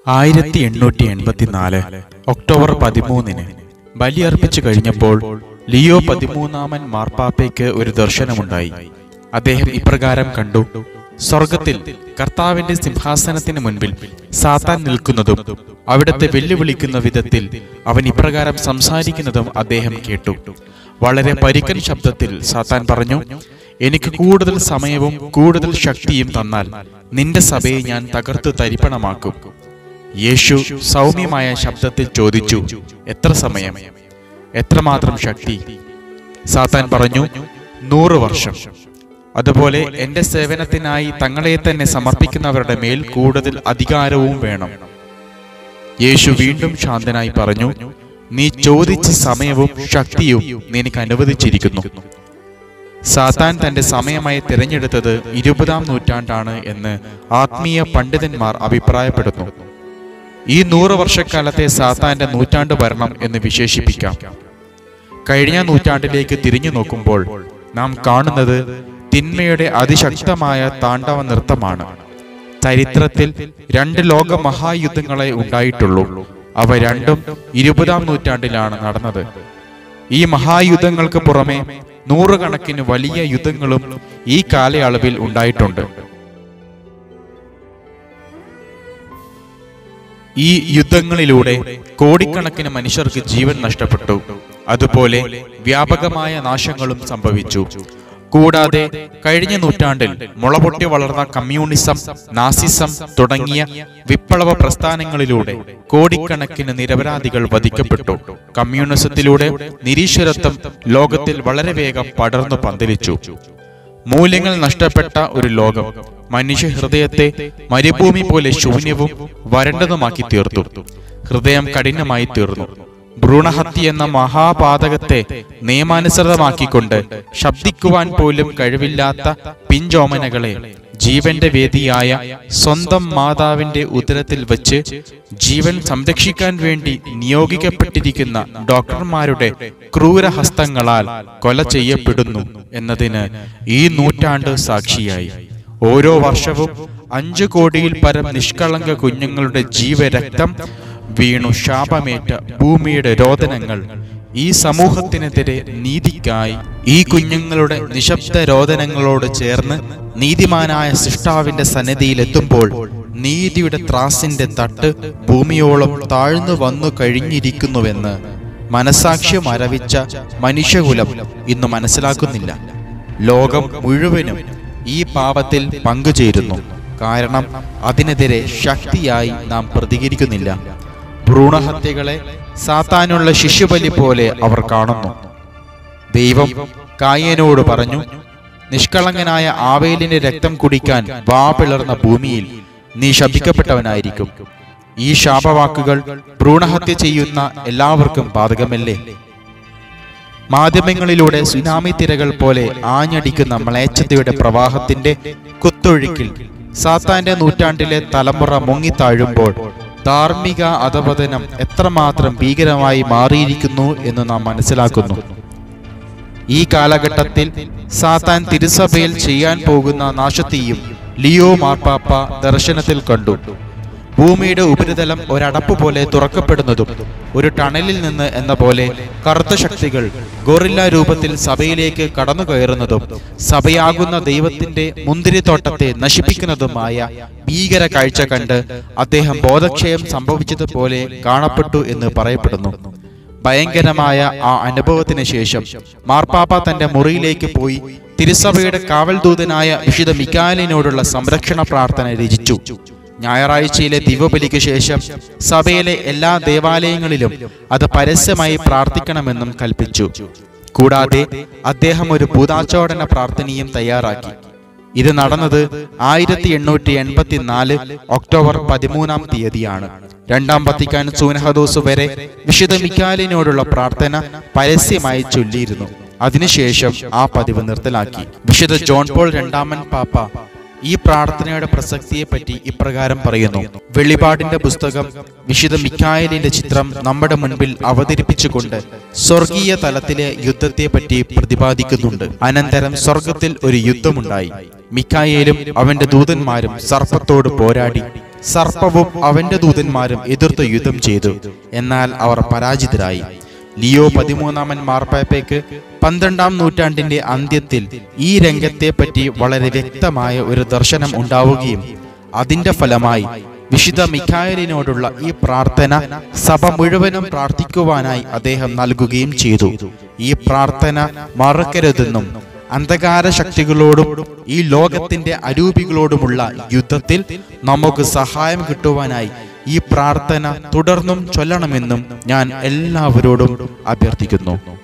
ആയിരത്തി എണ്ണൂറ്റി എൺപത്തിനാല് ഒക്ടോബർ പതിമൂന്നിന് ബലിയർപ്പിച്ചു കഴിഞ്ഞപ്പോൾ ലിയോ പതിമൂന്നാമൻ മാർപ്പാപ്പയ്ക്ക് ഒരു ദർശനമുണ്ടായി അദ്ദേഹം ഇപ്രകാരം കണ്ടു സ്വർഗത്തിൽ കർത്താവിന്റെ സിംഹാസനത്തിന് മുൻപിൽ സാത്താൻ നിൽക്കുന്നതും അവിടത്തെ വെല്ലുവിളിക്കുന്ന വിധത്തിൽ അവൻ ഇപ്രകാരം സംസാരിക്കുന്നതും അദ്ദേഹം കേട്ടു വളരെ പരിക്കൻ ശബ്ദത്തിൽ സാത്താൻ പറഞ്ഞു എനിക്ക് കൂടുതൽ സമയവും കൂടുതൽ ശക്തിയും തന്നാൽ നിന്റെ സഭയെ ഞാൻ തകർത്ത് തരിപ്പണമാക്കും യേശു സൗമ്യമായ ശബ്ദത്തിൽ ചോദിച്ചു എത്ര സമയം എത്രമാത്രം ശക്തി സാത്താൻ പറഞ്ഞു നൂറ് വർഷം അതുപോലെ എന്റെ സേവനത്തിനായി തങ്ങളെ തന്നെ സമർപ്പിക്കുന്നവരുടെ മേൽ കൂടുതൽ അധികാരവും വേണം യേശു വീണ്ടും ശാന്തനായി പറഞ്ഞു നീ ചോദിച്ച സമയവും ശക്തിയും നിനക്ക് അനുവദിച്ചിരിക്കുന്നു സാത്താൻ തന്റെ സമയമായി തിരഞ്ഞെടുത്തത് ഇരുപതാം നൂറ്റാണ്ടാണ് എന്ന് ആത്മീയ പണ്ഡിതന്മാർ അഭിപ്രായപ്പെടുന്നു ഈ നൂറ് വർഷക്കാലത്തെ സാത്താന്റെ നൂറ്റാണ്ട് ഭരണം എന്ന് വിശേഷിപ്പിക്കാം കഴിഞ്ഞ നൂറ്റാണ്ടിലേക്ക് തിരിഞ്ഞു നോക്കുമ്പോൾ നാം കാണുന്നത് തിന്മയുടെ അതിശക്തമായ താണ്ഡവ നൃത്തമാണ് ചരിത്രത്തിൽ രണ്ട് ലോക മഹായുദ്ധങ്ങളെ ഉണ്ടായിട്ടുള്ളൂ അവ രണ്ടും ഇരുപതാം നൂറ്റാണ്ടിലാണ് നടന്നത് ഈ മഹായുദ്ധങ്ങൾക്ക് പുറമെ നൂറുകണക്കിന് വലിയ യുദ്ധങ്ങളും ഈ കാലയളവിൽ ഉണ്ടായിട്ടുണ്ട് ഈ യുദ്ധങ്ങളിലൂടെ കോടിക്കണക്കിന് മനുഷ്യർക്ക് ജീവൻ നഷ്ടപ്പെട്ടു അതുപോലെ വ്യാപകമായ നാശങ്ങളും സംഭവിച്ചു കൂടാതെ കഴിഞ്ഞ നൂറ്റാണ്ടിൽ മുളപൊട്ടി വളർന്ന കമ്മ്യൂണിസം നാസിസം തുടങ്ങിയ വിപ്ലവ പ്രസ്ഥാനങ്ങളിലൂടെ കോടിക്കണക്കിന് നിരപരാധികൾ വധിക്കപ്പെട്ടു കമ്മ്യൂണിസത്തിലൂടെ നിരീശ്വരത്വം ലോകത്തിൽ വളരെ വേഗം പടർന്നു പന്തലിച്ചു മൂല്യങ്ങൾ നഷ്ടപ്പെട്ട ഒരു ലോകം മനുഷ്യ ഹൃദയത്തെ മരുഭൂമി പോലെ ശൂന്യവും വരണ്ടതുമാക്കി തീർത്തു ഹൃദയം കഠിനമായി തീർന്നു ഭ്രൂണഹത്യ എന്ന മഹാപാതകത്തെ നിയമാനുസൃതമാക്കിക്കൊണ്ട് ശബ്ദിക്കുവാൻ പോലും കഴിവില്ലാത്ത പിഞ്ചോമനകളെ ജീവന്റെ വേദിയായ സ്വന്തം മാതാവിന്റെ ഉദരത്തിൽ വച്ച് ജീവൻ സംരക്ഷിക്കാൻ വേണ്ടി നിയോഗിക്കപ്പെട്ടിരിക്കുന്ന ഡോക്ടർമാരുടെ ക്രൂരഹസ്തങ്ങളാൽ കൊല ചെയ്യപ്പെടുന്നു എന്നതിന് ഈ നൂറ്റാണ്ട് സാക്ഷിയായി ഓരോ വർഷവും അഞ്ചു കോടിയിൽ പരം നിഷ്കളങ്ക കുഞ്ഞുങ്ങളുടെ ജീവരക്തം വീണു ശാപമേറ്റ ഭൂമിയുടെ രോദനങ്ങൾ ഈ സമൂഹത്തിനെതിരെ നീതിക്കായി ഈ കുഞ്ഞുങ്ങളുടെ നിശബ്ദ രോദനങ്ങളോട് ചേർന്ന് നീതിമാനായ സൃഷ്ടാവിന്റെ സന്നിധിയിലെത്തുമ്പോൾ നീതിയുടെ ത്രാസിന്റെ തട്ട് ഭൂമിയോളം താഴ്ന്നു വന്നു കഴിഞ്ഞിരിക്കുന്നുവെന്ന് മനസാക്ഷ്യം അരവിച്ച മനുഷ്യകുലം ഇന്ന് മനസ്സിലാക്കുന്നില്ല ലോകം മുഴുവനും ഈ പാപത്തിൽ പങ്കുചേരുന്നു കാരണം അതിനെതിരെ ശക്തിയായി നാം പ്രതികരിക്കുന്നില്ല ഭ്രൂണഹത്യകളെ സാത്താനുള്ള ശിശുബലി പോലെ അവർ കാണുന്നു ദൈവം കായനോട് പറഞ്ഞു നിഷ്കളങ്കനായ ആവേലിന്റെ രക്തം കുടിക്കാൻ വാ പിളർന്ന ഭൂമിയിൽ നീ ശപിക്കപ്പെട്ടവനായിരിക്കും ഈ ശാപവാക്കുകൾ ഭ്രൂണഹത്യ ചെയ്യുന്ന എല്ലാവർക്കും ബാധകമല്ലേ മാധ്യമങ്ങളിലൂടെ സുനാമി തിരകൾ പോലെ ആഞ്ഞടിക്കുന്ന മ്ലേച്ഛതയുടെ പ്രവാഹത്തിന്റെ കുത്തൊഴുക്കിൽ സാത്താന്റെ നൂറ്റാണ്ടിലെ തലമുറ മുങ്ങിത്താഴുമ്പോൾ ധാർമ്മിക അധപതനം എത്രമാത്രം ഭീകരമായി മാറിയിരിക്കുന്നു എന്ന് നാം മനസ്സിലാക്കുന്നു ഈ കാലഘട്ടത്തിൽ സാത്താൻ തിരുസഭയിൽ ചെയ്യാൻ പോകുന്ന നാശത്തെയും ലിയോ മാർപ്പാപ്പ ദർശനത്തിൽ കണ്ടു ഭൂമിയുടെ ഉപരിതലം ഒരടപ്പ് പോലെ തുറക്കപ്പെടുന്നതും ഒരു ടണലിൽ നിന്ന് എന്ന പോലെ കറുത്ത ശക്തികൾ ഗോറില്ല രൂപത്തിൽ സഭയിലേക്ക് കടന്നു കയറുന്നതും സഭയാകുന്ന ദൈവത്തിന്റെ മുന്തിരിത്തോട്ടത്തെ നശിപ്പിക്കുന്നതുമായ ഭീകര കാഴ്ച കണ്ട് അദ്ദേഹം ബോധക്ഷയം സംഭവിച്ചതുപോലെ കാണപ്പെട്ടു എന്ന് പറയപ്പെടുന്നു ഭയങ്കരമായ ആ അനുഭവത്തിന് ശേഷം മാർപ്പാപ്പ തന്റെ മുറിയിലേക്ക് പോയി തിരുസഭയുടെ കാവൽദൂതനായ വിശുദ്ധ മിക്കാലിനോടുള്ള സംരക്ഷണ പ്രാർത്ഥന രചിച്ചു ഞായറാഴ്ചയിലെ ദിവബലിക്ക് ശേഷം സഭയിലെ എല്ലാ ദേവാലയങ്ങളിലും അത് പരസ്യമായി പ്രാർത്ഥിക്കണമെന്നും കൽപ്പിച്ചു കൂടാതെ അദ്ദേഹം ഒരു ഭൂതാച്ചോടന പ്രാർത്ഥനയും തയ്യാറാക്കി ഇത് നടന്നത് ആയിരത്തി എണ്ണൂറ്റി എൺപത്തിനാല് ഒക്ടോബർ പതിമൂന്നാം തീയതിയാണ് രണ്ടാം വത്തിക്കാൻ സൂനഹദോസ് വരെ വിശുദ്ധ മിക്കാലിനോടുള്ള പ്രാർത്ഥന പരസ്യമായി ചൊല്ലിയിരുന്നു അതിനുശേഷം ആ പതിവ് നിർത്തലാക്കി വിശുദ്ധ ജോൺ പോൾ രണ്ടാമൻ പാപ്പ ഈ പ്രാർത്ഥനയുടെ പ്രസക്തിയെ പറ്റി ഇപ്രകാരം പറയുന്നു വെളിപാടിന്റെ പുസ്തകം വിശുദ്ധ മിക്കായലിന്റെ ചിത്രം നമ്മുടെ മുൻപിൽ അവതരിപ്പിച്ചുകൊണ്ട് സ്വർഗീയ തലത്തിലെ യുദ്ധത്തെ പറ്റി പ്രതിപാദിക്കുന്നുണ്ട് അനന്തരം സ്വർഗത്തിൽ ഒരു യുദ്ധമുണ്ടായി മിക്കായേലും അവന്റെ ദൂതന്മാരും സർപ്പത്തോട് പോരാടി സർപ്പവും അവന്റെ ദൂതന്മാരും എതിർത്ത് യുദ്ധം ചെയ്തു എന്നാൽ അവർ പരാജിതരായി ലിയോ പതിമൂന്നാമൻ മാർപ്പാപ്പയ്ക്ക് പന്ത്രണ്ടാം നൂറ്റാണ്ടിന്റെ അന്ത്യത്തിൽ ഈ രംഗത്തെപ്പറ്റി വളരെ വ്യക്തമായ ഒരു ദർശനം ഉണ്ടാവുകയും അതിന്റെ ഫലമായി വിശുദ്ധ മിഖായലിനോടുള്ള ഈ പ്രാർത്ഥന സഭ മുഴുവനും പ്രാർത്ഥിക്കുവാനായി അദ്ദേഹം നൽകുകയും ചെയ്തു ഈ പ്രാർത്ഥന മറക്കരുതെന്നും അന്ധകാര ശക്തികളോടും ഈ ലോകത്തിന്റെ അരൂപികളോടുമുള്ള യുദ്ധത്തിൽ നമുക്ക് സഹായം കിട്ടുവാനായി ഈ പ്രാർത്ഥന തുടർന്നും ചൊല്ലണമെന്നും ഞാൻ എല്ലാവരോടും അഭ്യർത്ഥിക്കുന്നു